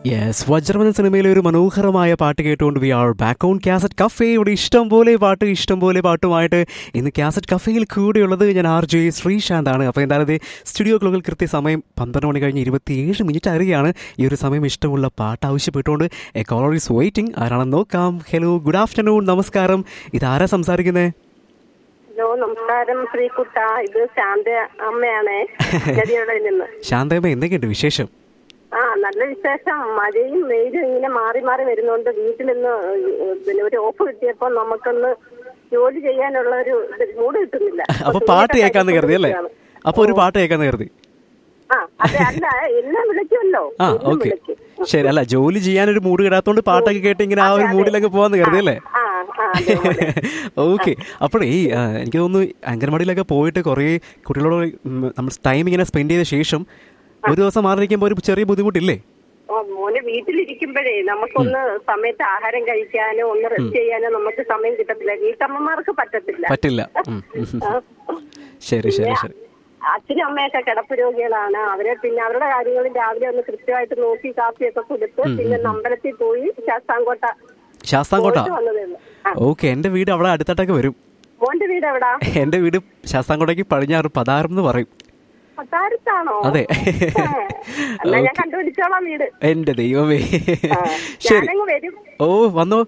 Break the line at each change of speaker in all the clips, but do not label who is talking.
Yes വജ്രം എന്ന സിനിമയിലെ ഒരു മനോഹരമായ പാട്ട് കേട്ടുകൊണ്ട് we are back on Cassette Cafe ഇവിടെ ഇഷ്ടം പോലെ പാട്ട് ഇഷ്ടം പോലെ പാട്ടുമായിട്ട് ഇന്ന് കാസറ്റ് കഫേയിൽ കൂടെയുള്ളത് ഞാൻ ആർ ജെ ശ്രീശാന്താണ് അപ്പോൾ എന്തായാലും ഇത് സ്റ്റുഡിയോ ക്ലോക്കിൽ കൃത്യസമയം പന്ത്രണ്ട് മണി കഴിഞ്ഞ് ഇരുപത്തിയേഴ് മിനിറ്റ് അറിയുകയാണ് ഈ ഒരു സമയം ഇഷ്ടമുള്ള പാട്ട് ആവശ്യപ്പെട്ടുകൊണ്ട് എ കോളർ ഈസ് വെയിറ്റിംഗ് ആരാണെന്ന് നോക്കാം ഹലോ ഗുഡ് ആഫ്റ്റർനൂൺ നമസ്കാരം ഇതാരാ സംസാരിക്കുന്നത്
ഹലോ നമസ്കാരം ശ്രീകുട്ട ഇത് ശാന്ത അമ്മയാണേ ഗതിയുടെ നിന്ന്
ശാന്തമ്മ എന്തൊക്കെയുണ്ട് വിശേഷം
ആ നല്ല വിശേഷം മഴയും വെയിലും ഇങ്ങനെ മാറി മാറി വരുന്നോണ്ട് വീട്ടിൽ നിന്ന് പിന്നെ ഒരു ഓഫ് കിട്ടിയപ്പോ നമുക്കൊന്ന് ജോലി ചെയ്യാനുള്ള ഒരു ഇത് മൂഡ് കിട്ടുന്നില്ല
അപ്പൊ പാട്ട് കേൾക്കാന്ന് കരുതി അല്ലേ അപ്പൊ ഒരു പാട്ട് കേൾക്കാന്ന് കരുതി
ആ അതെ അല്ല എല്ലാം വിളിക്കുമല്ലോ
ആ
എല്ലാം
ഓക്കെ
വിളിക്കും.
ശരി അല്ല ജോലി ചെയ്യാനൊരു മൂഡ് കിടാത്തോണ്ട് പാട്ടൊക്കെ കേട്ട് ഇങ്ങനെ ആ ഒരു മൂഡിലൊക്കെ പോവാന്ന് കരുതി അല്ലേ
ആ ആ അതെ, അതെ.
ഓക്കെ അപ്പോഴേ ആ, എനിക്ക് തോന്നുന്നു അംഗൻവാടിയിലൊക്കെ പോയിട്ട് കുറേ കുട്ടികളോട് ഉം, നമ്മൾ ടൈം ഇങ്ങനെ സ്പെൻഡ് ചെയ്ത ശേഷം ഒരു ദിവസം മാറിയിരിക്കുമ്പോൾ ഒരു ചെറിയ ബുദ്ധിമുട്ടില്ലേ
ഓ, മോന് വീട്ടിലിരിക്കുമ്പോഴേ നമുക്കൊന്ന് സമയത്ത് ആഹാരം കഴിക്കാനോ ഒന്ന് റെസ്റ്റ് ചെയ്യാനോ നമുക്ക് സമയം കിട്ടത്തില്ല വീട്ടമ്മമാർക്ക് പറ്റത്തില്ല
പറ്റില്ല ഉം, ഉം. ശരി ശരി ശരി
അച്ഛനും അമ്മയൊക്കെ കിടപ്പ് രോഗികളാണ് അവരെ പിന്നെ അവരുടെ കാര്യങ്ങളും രാവിലെ ഒന്ന് കൃത്യമായിട്ട് നോക്കി കാപ്പിയൊക്കെ കൊടുത്ത് പിന്നെ ഒന്ന് അമ്പലത്തിൽ പോയി ശാസ്താംകോട്ട
ശാസ്താംകോട്ട
പോയിട്ട് വന്നതേ ഉള്ളൂ ആ,
ഓക്കെ എൻ്റെ വീട് അവിടെ അടുത്തട്ടൊക്കെ വരും
മോന്റെ വീട് എവിടാ
എൻ്റെ വീട് ശാസ്താംകോട്ടയ്ക്ക് പടിഞ്ഞാറ് പതാരം എന്ന് പറയും
കൊട്ടാരത്താണോ
അതെ.
ആ, എന്നാ ഞാൻ കണ്ടുപിടിച്ചോളാം വീട്
എൻ്റെ ദൈവമേ
ആ,
ശരി
ഞാനങ്ങ് വരും
ഓ വന്നോ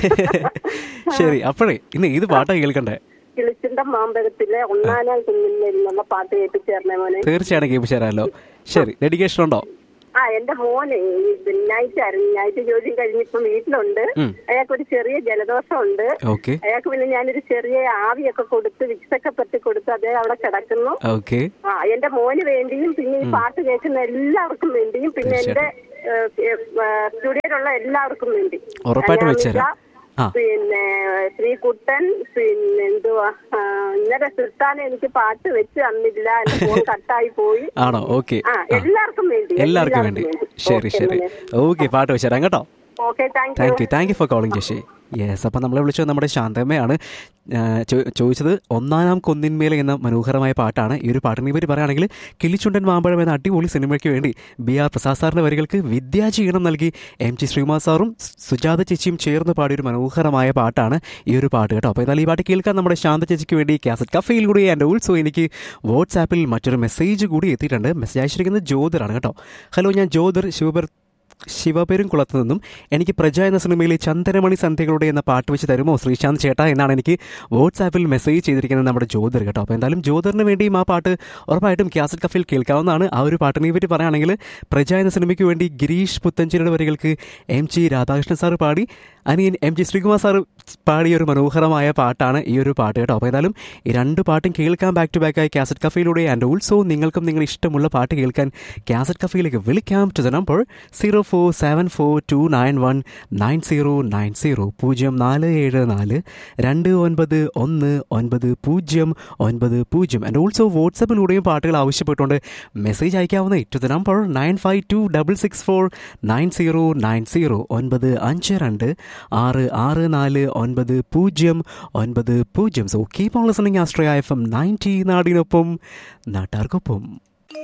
ശരി അപ്പോഴേ ഇന്ന് ഏത് പാട്ടാ കേൾക്കണ്ടേ
കിളിച്ചുണ്ടം മാമ്പഴത്തിലെ ഒന്നാനാം കുഞ്ഞിൽ നിന്നുള്ള പാട്ട് കേൾപ്പിച്ചേർന്നേ മോനെ
തീർച്ചയായും കേൾപ്പിച്ചു തരാമല്ലോ ശരി ഡെഡിക്കേഷൻ ഉണ്ടോ
ആ എന്റെ മോനെ നൈറ്റ് ആയിരുന്നു നൈറ്റ് ജോലി കഴിഞ്ഞിപ്പം വീട്ടിലുണ്ട്
ഉം.
അയാൾക്കൊരു ചെറിയ ജലദോഷം ഉണ്ട്
ഓക്കെ
അയാൾക്ക് പിന്നെ ഞാനൊരു ചെറിയ ആവിയൊക്കെ കൊടുത്ത് വിക്സൊക്കെ പറ്റി കൊടുത്ത് അദ്ദേഹം അവിടെ കിടക്കുന്നു
ഓക്കെ
ആ എന്റെ മോന് വേണ്ടിയും പിന്നെ ഈ പാട്ട് കേൾക്കുന്ന എല്ലാവർക്കും വേണ്ടിയും പിന്നെ എന്റെ സ്റ്റുഡിയോയിലുള്ള എല്ലാവർക്കും വേണ്ടി
ഉറപ്പായിട്ടും
അനാമിക,
വെച്ചുതരാം. ആ.
പിന്നെ ശ്രീകുട്ടൻ പിന്നെ എന്തുവാ ആ, ഇന്നലെ സുൽത്താനെ എനിക്ക് പാട്ട് വെച്ച് തന്നില്ല എന്റെ ഫോൺ കട്ടായി പോയി
ആണോ ഓക്കെ
ആ എല്ലാവർക്കും വേണ്ടി
എല്ലാവർക്കും വേണ്ടി ശരി ശരി ഓക്കെ പാട്ട് വെച്ചുതരാം കേട്ടോ
okay thank you
thank you thank you for calling Jashi yes അപ്പം നമ്മളെ വിളിച്ചത് നമ്മുടെ ശാന്തമ്മയാണ് ആ, ചോ- ചോദിച്ചത് ഒന്നാനാം കൊന്നിന്മേലെ എന്ന മനോഹരമായ പാട്ടാണ് ഈ ഒരു പാട്ടിനെ പറ്റി പറയുകയാണെങ്കിൽ കിളിച്ചുണ്ടൻ മാമ്പഴം എന്ന അടിപൊളി സിനിമയ്ക്ക് വേണ്ടി ബി ആർ പ്രസാദ് സാറിൻ്റെ വരികൾക്ക് വിദ്യാജീവനം നൽകി എം ജി ശ്രീകുമാർ സാറും സുജാത ചേച്ചിയും ചേർന്ന് പാടിയ ഒരു മനോഹരമായ പാട്ടാണ് ഈ ഒരു പാട്ട് കേട്ടോ അപ്പോൾ എന്നാൽ ഈ പാട്ട് കേൾക്കാൻ നമ്മുടെ ശാന്ത ചേച്ചിക്ക് വേണ്ടി കാസറ്റ് കഫയിൽ കൂടി ആൻഡ് ഓൾസോ എനിക്ക് വാട്സാപ്പിൽ മറ്റൊരു മെസ്സേജ് കൂടി എത്തിയിട്ടുണ്ട് മെസ്സേജ് അയച്ചിരിക്കുന്നത് ജ്യോതിറാണ് കേട്ടോ ഹലോ ഞാൻ ജ്യോതിർ ശിവപർ ശിവപെരുംകുളത്ത് നിന്നും എനിക്ക് പ്രജ എന്ന സിനിമയിലെ ചന്ദനമണി സന്ധ്യകളുടെ എന്ന പാട്ട് വെച്ച് തരുമോ ശ്രീശാന്ത് ചേട്ടാ എന്നാണ് എനിക്ക് വാട്സാപ്പിൽ മെസ്സേജ് ചെയ്തിരിക്കുന്നത് നമ്മുടെ ജ്യോതിർ കേട്ടോ അപ്പോൾ എന്തായാലും ജ്യോതിറിന് വേണ്ടിയും ആ പാട്ട് ഉറപ്പായിട്ടും ക്യാസറ്റ് കഫിൽ കേൾക്കാവുന്നതാണ് ആ ഒരു പാട്ടിനെ പറ്റി പറയുകയാണെങ്കിൽ പ്രജ എന്ന സിനിമയ്ക്ക് വേണ്ടി ഗിരീഷ് പുത്തഞ്ചേരിയുടെ വരികൾക്ക് എം ജി രാധാകൃഷ്ണൻ സാറ് പാടി അനിയൻ എം ജി ശ്രീകുമാർ സാർ പാടിയ ഒരു മനോഹരമായ പാട്ടാണ് ഈ ഒരു പാട്ട് കേട്ടോ അപ്പോൾ ഏതായാലും ഈ രണ്ട് പാട്ടും കേൾക്കാൻ ബാക്ക് ടു ബാക്ക് ആയി കാസറ്റ് കഫയിലൂടെ ആൻഡ് ഓൾസോ നിങ്ങൾക്കും നിങ്ങൾ ഇഷ്ടമുള്ള പാട്ട് കേൾക്കാൻ കാസറ്റ് കഫയിലേക്ക് വിളിക്കാം to the number zero four seven four two nine one nine zero nine zero പൂജ്യം നാല് ഏഴ് നാല് രണ്ട് ഒൻപത് ഒന്ന് ഒൻപത് പൂജ്യം ഒൻപത് പൂജ്യം ആൻഡ് ഓൾസോ വാട്സപ്പിലൂടെയും പാട്ടുകൾ ആവശ്യപ്പെട്ടുകൊണ്ട് മെസ്സേജ് അയക്കാവുന്ന to the number nine five two double six four nine zero nine zero ഒൻപത് അഞ്ച് രണ്ട് ആറ് ആറ് നാല് ഒൻപത് പൂജ്യം ഒൻപത് പൂജ്യം സോ കീപ് ഓൺ ലിസണിങ് ആസ്ട്രയ എഫ് എം നയൻറ്റി നാടിനൊപ്പം നാട്ടാർക്കൊപ്പം